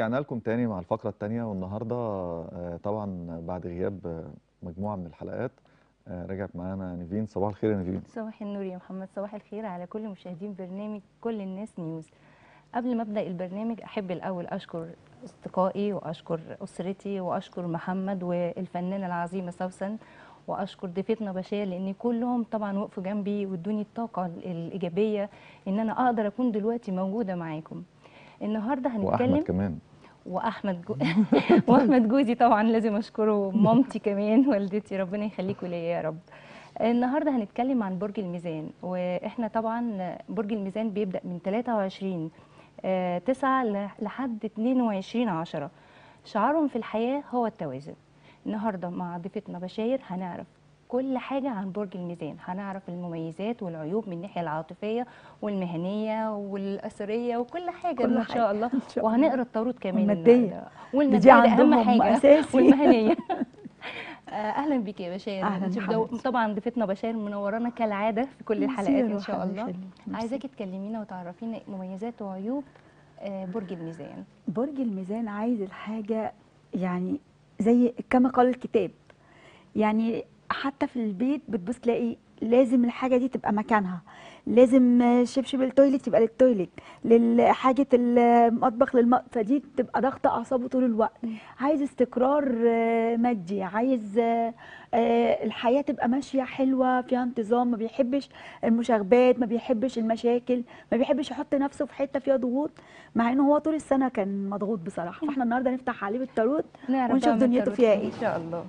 ورجعنا لكم تاني مع الفقرة التانية والنهاردة آه، طبعا بعد غياب آه، مجموعة من الحلقات آه، رجعت معانا نيفين صباح الخير يا نيفين صباح النور يا محمد صباح الخير على كل مشاهدين برنامج كل الناس نيوز قبل ما ابدا البرنامج احب الاول اشكر اصدقائي واشكر اسرتي واشكر محمد والفنانه العظيمه سوسن واشكر ضيفتنا بشار لان كلهم طبعا وقفوا جنبي وادوني الطاقه الايجابيه ان انا اقدر اكون دلوقتي موجوده معاكم النهارده وأحمد هنتكلم كمان واحمد جو... واحمد جوزي طبعا لازم اشكره مامتي كمان والدتي ربنا يخليكوا ليا يا رب النهارده هنتكلم عن برج الميزان واحنا طبعا برج الميزان بيبدا من 23 آه، 9 ل- لحد 22 10 شعارهم في الحياه هو التوازن النهارده مع ضيفتنا بشاير هنعرف كل حاجة عن برج الميزان هنعرف المميزات والعيوب من الناحية العاطفية والمهنية والأسرية وكل حاجة كل إن شاء حاجة. الله إن شاء الله. وهنقرا الطاروت كمان والمادية. النهاردة. والمادية دي ده أهم عندهم حاجة أساسي. والمهنية آه، اهلا بك يا بشار أهلاً انت يا بدو- حبيبتي. طبعا ضيفتنا بشار منورانا كالعاده في كل ميرسي الحلقات يا ان روح شاء الله الله يخليك. ميرسي. عايزاكي تكلمينا وتعرفينا مميزات وعيوب آه، برج الميزان برج الميزان عايز الحاجة يعني زي كما قال الكتاب يعني حتى في البيت بتبص تلاقي لازم الحاجة دي تبقى مكانها لازم شبشب التويليت يبقى للتويليت لحاجة المطبخ للمطبخ فدي تبقى ضغط أعصابه طول الوقت عايز استقرار آه، مادي عايز آه، آه، الحياة تبقى ماشية حلوة فيها انتظام ما بيحبش المشاغبات ما بيحبش المشاكل ما بيحبش يحط نفسه في حتة فيها ضغوط مع انه هو طول السنة كان مضغوط بصراحة فاحنا النهاردة نفتح عليه بالتاروت نعرف ونشوف بقى من دنيته التاروت فيها ان ايه شاء الله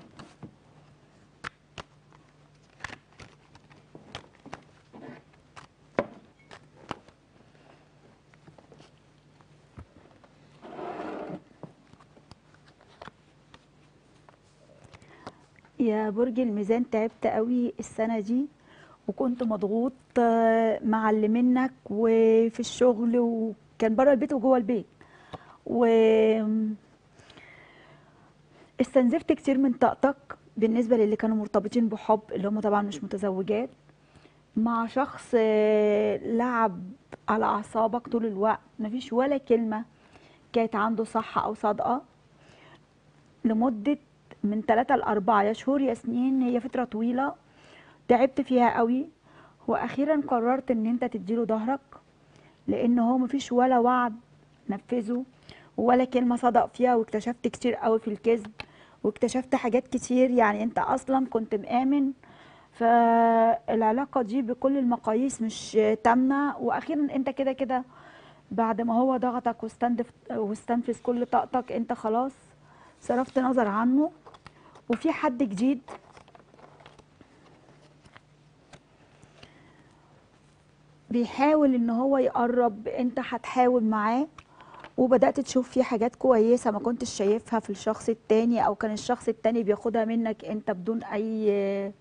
يا برج الميزان تعبت قوي السنة دي وكنت مضغوط آه، مع اللي منك وفي الشغل وكان بره البيت وجوه البيت و استنزفت كتير من طاقتك بالنسبة للي كانوا مرتبطين بحب اللي هم طبعا مش متزوجات مع شخص آه، لعب على أعصابك طول الوقت مفيش ولا كلمة كانت عنده صح أو صادقة لمدة من 3 ل 4 يا شهور يا سنين هي فترة طويلة تعبت فيها قوي واخيرا قررت ان انت تديله ظهرك لان هو مفيش ولا وعد نفذه ولا كلمة صدق فيها واكتشفت كتير قوي في الكذب واكتشفت حاجات كتير يعني انت اصلا كنت مآمن فالعلاقة دي بكل المقاييس مش تامنة واخيرا انت كده كده بعد ما هو ضغطك واستندف واستنفذ كل طاقتك انت خلاص صرفت نظر عنه وفي حد جديد بيحاول ان هو يقرب انت هتحاول معاه وبدأت تشوف فيه حاجات كويسة ما كنتش شايفها في الشخص التاني او كان الشخص التاني بياخدها منك انت بدون اي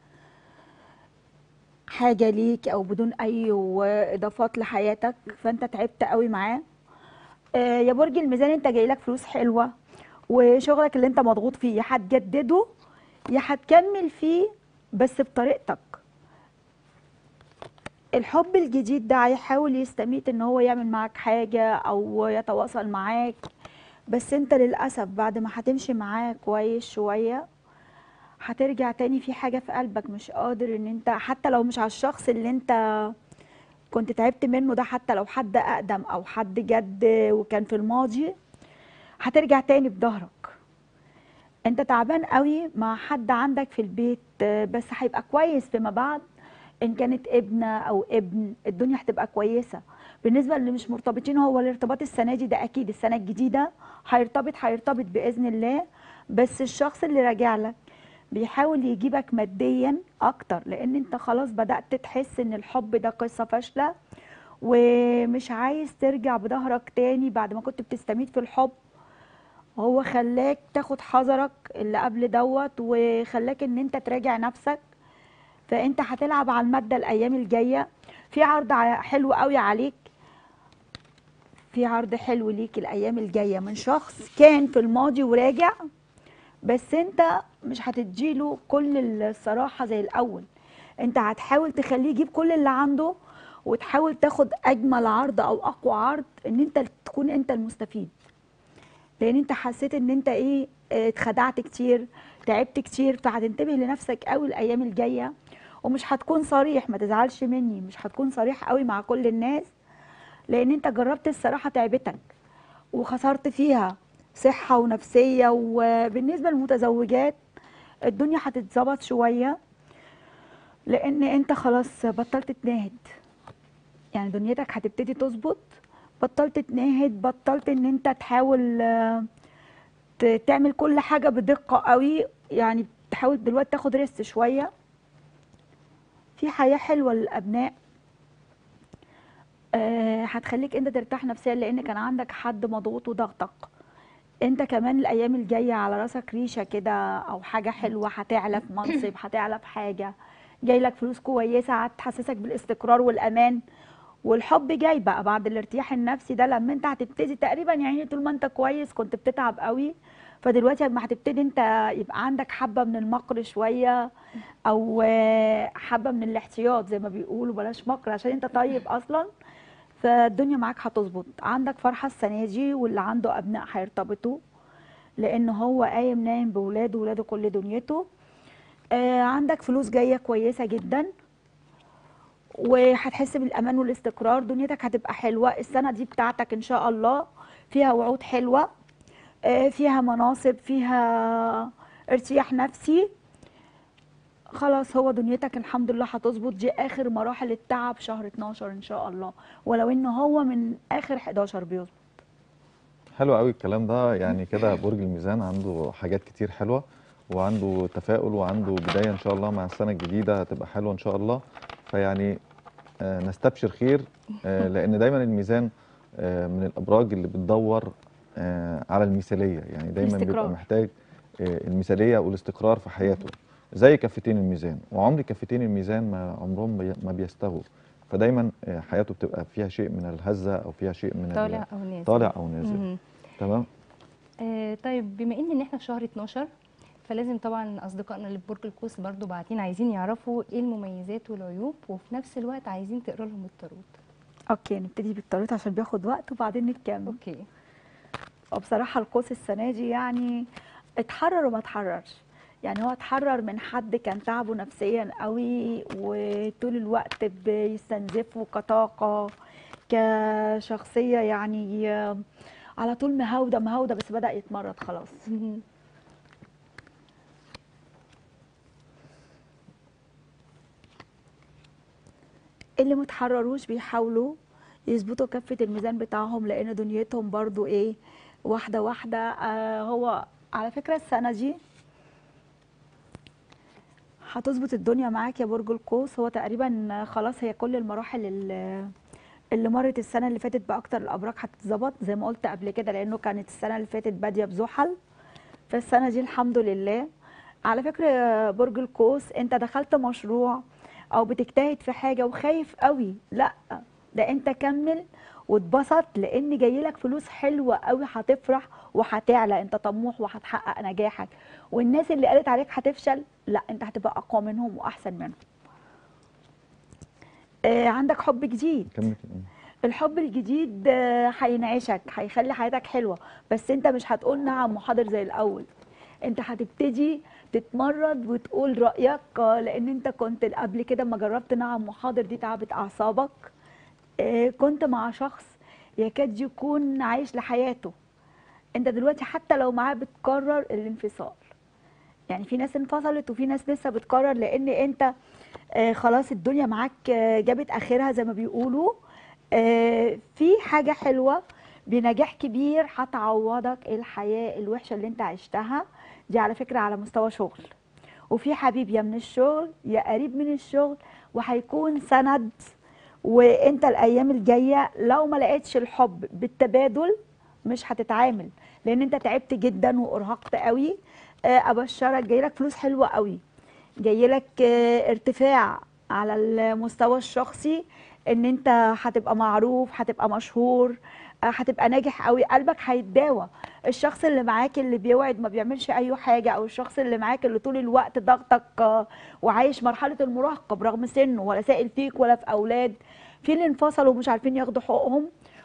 حاجة ليك او بدون اي اضافات لحياتك فانت تعبت قوي معاه آه، يا برج الميزان انت جاي لك فلوس حلوة وشغلك اللي انت مضغوط فيه يا هتجدده يا هتكمل فيه بس بطريقتك الحب الجديد ده هيحاول يستميت ان هو يعمل معاك حاجة او يتواصل معاك بس انت للأسف بعد ما هتمشي معاه كويس شوية هترجع تاني في حاجة في قلبك مش قادر ان انت حتى لو مش على الشخص اللي انت كنت تعبت منه ده حتى لو حد أقدم أو حد جد وكان في الماضي هترجع تاني بظهرك انت تعبان قوي مع حد عندك في البيت آه، بس هيبقى كويس فيما بعد ان كانت ابنه او ابن الدنيا هتبقى كويسه بالنسبه اللي مش مرتبطين هو الارتباط السنه دي ده اكيد السنه الجديده هيرتبط هيرتبط باذن الله بس الشخص اللي راجع لك بيحاول يجيبك ماديا اكتر لان انت خلاص بدات تحس ان الحب ده قصه فاشله ومش عايز ترجع بظهرك تاني بعد ما كنت بتستميت في الحب هو خلاك تاخد حذرك اللي قبل دوت وخلاك ان انت تراجع نفسك فانت هتلعب على المادة الايام الجاية في عرض ع- حلو قوي عليك في عرض حلو ليك الايام الجاية من شخص كان في الماضي وراجع بس انت مش هتديله كل الصراحة زي الاول انت هتحاول تخليه يجيب كل اللي عنده وتحاول تاخد اجمل عرض او اقوى عرض ان انت تكون انت المستفيد لان انت حسيت ان انت ايه اه، اتخدعت كتير تعبت كتير فهتنتبه لنفسك قوي الايام الجايه ومش هتكون صريح ما تزعلش مني مش هتكون صريح قوي مع كل الناس لان انت جربت الصراحه تعبتك وخسرت فيها صحه ونفسيه وبالنسبه للمتزوجات الدنيا هتتظبط شويه لان انت خلاص بطلت تناهد يعني دنيتك هتبتدي تظبط بطلت تناهد بطلت ان انت تحاول آه، ت- تعمل كل حاجه بدقه قوي يعني تحاول دلوقتي تاخد ريست شويه في حياه حلوه للابناء آه، هتخليك انت ترتاح نفسيا لان كان عندك حد مضغوط وضغطك انت كمان الايام الجايه على راسك ريشه كده او حاجه حلوه هتعلى في منصب هتعلى في حاجه جاي لك فلوس كويسه هتحسسك بالاستقرار والامان والحب جاي بقى بعد الارتياح النفسي ده لما انت هتبتدي تقريبا يعني طول ما انت كويس كنت بتتعب قوي فدلوقتي لما هتبتدي انت يبقى عندك حبه من المكر شويه او آه، حبه من الاحتياط زي ما بيقولوا بلاش مكر عشان انت طيب اصلا فالدنيا معاك هتظبط عندك فرحه السنه دي واللي عنده ابناء هيرتبطوا لان هو قايم نايم بولاده ولاده كل دنيته آه، عندك فلوس جايه كويسه جدا وهتحس بالامان والاستقرار دنيتك هتبقى حلوه السنه دي بتاعتك ان شاء الله فيها وعود حلوه آه، فيها مناصب فيها ارتياح نفسي خلاص هو دنيتك الحمد لله هتظبط دي اخر مراحل التعب شهر 12 ان شاء الله ولو ان هو من اخر 11 بيظبط حلو قوي الكلام ده يعني كده برج الميزان عنده حاجات كتير حلوة وعنده تفاؤل وعنده بداية إن شاء الله مع السنة الجديدة هتبقى حلوة إن شاء الله فيعني آه، نستبشر خير آه، لأن دايما الميزان آه، من الأبراج اللي بتدور آه، على المثالية يعني دايما بيبقى الاستقرار. محتاج آه، المثالية والاستقرار في حياته زي كفتين الميزان وعمر كفتين الميزان ما عمرهم بي- ما بيستووا فدايما آه، حياته بتبقى فيها شيء من الهزة أو فيها شيء من ال- طالع او نازل طالع أو نازل مهم. تمام آه طيب بما ان إن احنا في شهر 12 فلازم طبعا اصدقائنا اللي في برج القوس برضو باعتين عايزين يعرفوا ايه المميزات والعيوب وفي نفس الوقت عايزين تقرا لهم التاروت اوكي نبتدي بالطريقه عشان بياخد وقت وبعدين نكمل اوكي وبصراحة القوس السنة دي يعني اتحرر وما اتحررش يعني هو اتحرر من حد كان تعبه نفسيا قوي وطول الوقت بيستنزفه كطاقة كشخصية يعني على طول مهاودة مهاودة بس بدأ يتمرد خلاص مهم. اللي متحرروش بيحاولوا يظبطوا كفة الميزان بتاعهم لأن دنيتهم برضو إيه واحدة واحدة آه هو على فكرة السنة دي هتظبط الدنيا معاك يا برج القوس هو تقريبا خلاص هي كل المراحل اللي, اللي مرت السنة اللي فاتت بأكتر الأبراج هتتظبط زي ما قلت قبل كده لأنه كانت السنة اللي فاتت بادية بزحل فالسنة دي الحمد لله على فكرة يا برج القوس انت دخلت مشروع او بتجتهد في حاجة وخايف قوي لا ده انت كمل واتبسط لان جاي لك فلوس حلوة قوي هتفرح وهتعلى انت طموح وهتحقق نجاحك والناس اللي قالت عليك هتفشل لا انت هتبقى اقوى منهم واحسن منهم آه عندك حب جديد كمل الحب الجديد آه، هينعشك هيخلي حياتك حلوه بس انت مش هتقول نعم وحاضر زي الاول انت هتبتدي تتمرد وتقول رايك آه، لان انت كنت قبل كده ما جربت نعم وحاضر دي تعبت اعصابك آه، كنت مع شخص يكاد يكون عايش لحياته انت دلوقتي حتى لو معاه بتقرر الانفصال يعني في ناس انفصلت وفي ناس لسه بتقرر لان انت آه، خلاص الدنيا معاك آه، جابت اخرها زي ما بيقولوا آه، في حاجة حلوة بنجاح كبير هتعوضك الحياة الوحشة اللي انت عشتها دي على فكرة على مستوى شغل وفي حبيب يا من الشغل يا قريب من الشغل وهيكون سند وانت الايام الجاية لو ما لقيتش الحب بالتبادل مش هتتعامل لان انت تعبت جدا وارهقت قوي آه، ابشرك جايلك فلوس حلوة قوي جايلك آه، ارتفاع على المستوى الشخصي ان انت هتبقى معروف هتبقى مشهور آه، هتبقى ناجح قوي قلبك هيتداوى الشخص اللي معاك اللي بيوعد ما بيعملش اي حاجه او الشخص اللي معاك اللي طول الوقت ضغطك آه، وعايش مرحله المراهقه برغم سنه ولا سائل فيك ولا في اولاد في اللي انفصلوا ومش عارفين ياخدوا حقوقهم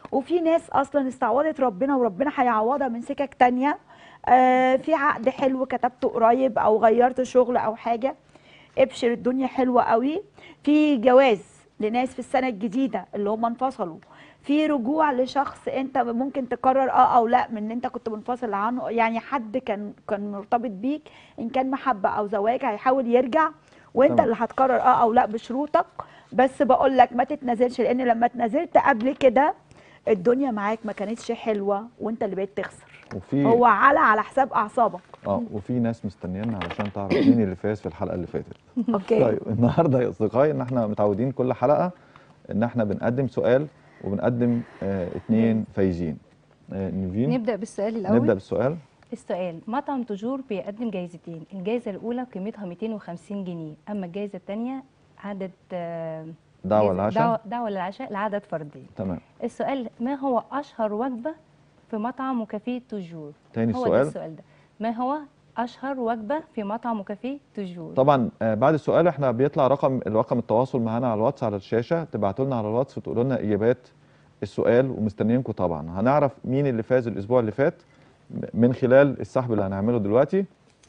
وفي ناس اصلا استعوضت ربنا وربنا هيعوضها من سكك تانية آه في عقد حلو كتبته قريب او غيرت شغل او حاجه ابشر الدنيا حلوه قوي في جواز لناس في السنه الجديده اللي هم انفصلوا في رجوع لشخص انت ممكن تقرر اه او لا من ان انت كنت منفصل عنه يعني حد كان كان مرتبط بيك ان كان محبه او زواج هيحاول يرجع وانت تمام. اللي هتقرر اه او لا بشروطك بس بقول لك ما تتنازلش لان لما اتنازلت قبل كده الدنيا معاك ما كانتش حلوه وانت اللي بقيت تخسر وفي هو على على حساب اعصابك اه وفي ناس مستنيانا علشان تعرف مين اللي فاز في الحلقه اللي فاتت اوكي طيب النهارده يا اصدقائي ان احنا متعودين كل حلقه ان احنا بنقدم سؤال وبنقدم آه اتنين فايزين آه نيفين نبدا بالسؤال الاول نبدا بالسؤال السؤال مطعم توجور بيقدم جايزتين الجائزه الاولى قيمتها 250 جنيه اما الجائزه الثانيه عدد آه، دعوه جايزة- العشاء دعوه دعوه للعشاء لعدد فردين تمام السؤال ما هو اشهر وجبه في مطعم وكافيه توجور تاني هو ده السؤال السؤال ده ما هو اشهر وجبه في مطعم وكافيه توجور طبعا آه بعد السؤال احنا بيطلع رقم رقم التواصل معانا على الواتس على الشاشه تبعتوا لنا على الواتس وتقولوا لنا اجابات السؤال ومستنيينكم طبعا هنعرف مين اللي فاز الاسبوع اللي فات من خلال السحب اللي هنعمله دلوقتي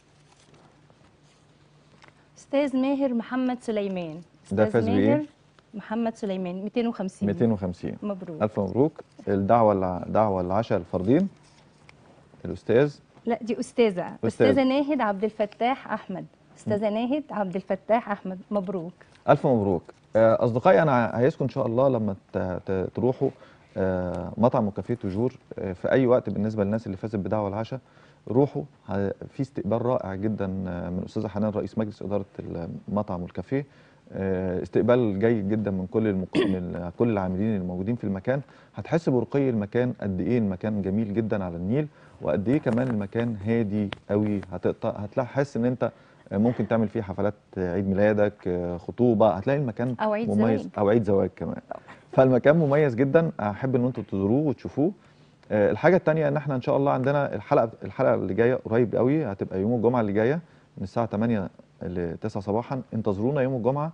استاذ ماهر محمد سليمان ده استاذ فاز بإيه؟ ماهر محمد سليمان 250 250 مبروك الف مبروك الدعوه الع- دعوه العشاء الفردين الاستاذ لا دي استاذه أستاذ. استاذه ناهد عبد الفتاح احمد استاذه ناهد عبد الفتاح احمد مبروك الف مبروك آه، اصدقائي انا عايزكم ان شاء الله لما ت- ت- تروحوا آه، مطعم وكافيه توجور آه، في اي وقت بالنسبه للناس اللي فازت بدعوه العشاء روحوا ه- في استقبال رائع جدا آه، من استاذه حنان رئيس مجلس اداره المطعم والكافيه آه، استقبال جيد جدا من كل المق... من كل العاملين الموجودين في المكان هتحس برقي المكان قد ايه المكان جميل جدا على النيل وقد ايه كمان المكان هادي قوي هتقطع هتلاقي حاسس ان انت ممكن تعمل فيه حفلات عيد ميلادك آه، خطوبه هتلاقي المكان أو عيد مميز زواج. او عيد زواج كمان فالمكان مميز جدا احب ان انتم تزوروه وتشوفوه آه، الحاجه الثانيه ان احنا ان شاء الله عندنا الحلقه الحلقه اللي جايه قريب قوي هتبقى يوم الجمعه اللي جايه من الساعه 8 ل 9 صباحا انتظرونا يوم الجمعه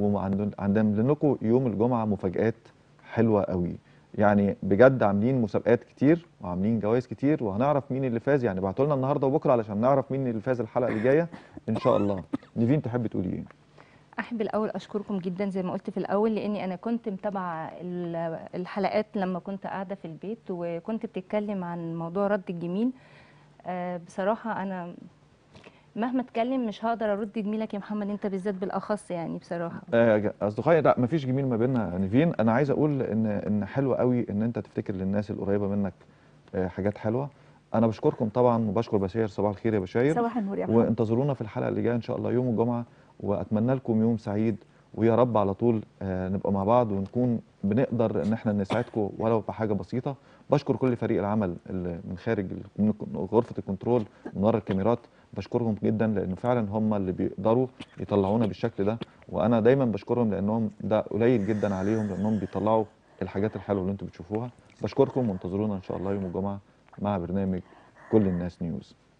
وعندنا لكم يوم الجمعه مفاجآت حلوه قوي يعني بجد عاملين مسابقات كتير وعاملين جوائز كتير وهنعرف مين اللي فاز يعني ابعتوا لنا النهارده وبكره علشان نعرف مين اللي فاز الحلقه اللي جايه ان شاء الله نيفين تحبي تقولي ايه احب الاول اشكركم جدا زي ما قلت في الاول لاني انا كنت متابعه ال- الحلقات لما كنت قاعده في البيت وكنت بتتكلم عن موضوع رد الجميل آه، بصراحه انا مهما اتكلم مش هقدر ارد جميلك يا محمد انت بالذات بالاخص يعني بصراحه آه، ج- اصدقائي لا مفيش جميل ما بيننا يا نيفين انا عايز اقول ان ان حلو قوي ان انت تفتكر للناس القريبه منك آه، حاجات حلوه انا بشكركم طبعا وبشكر بشاير صباح الخير يا بشاير صباح النور يا محمد وانتظرونا في الحلقه اللي جايه ان شاء الله يوم الجمعه واتمنى لكم يوم سعيد ويا رب على طول آه، نبقى مع بعض ونكون بنقدر ان احنا نساعدكم ولو بحاجه بسيطه بشكر كل فريق العمل اللي من خارج ال- من غرفه الكنترول من ورا الكاميرات بشكرهم جدا لانه فعلا هم اللي بيقدروا يطلعونا بالشكل ده وانا دايما بشكرهم لانهم ده قليل جدا عليهم لانهم بيطلعوا الحاجات الحلوه اللي انتم بتشوفوها بشكركم وانتظرونا ان شاء الله يوم الجمعه مع برنامج كل الناس نيوز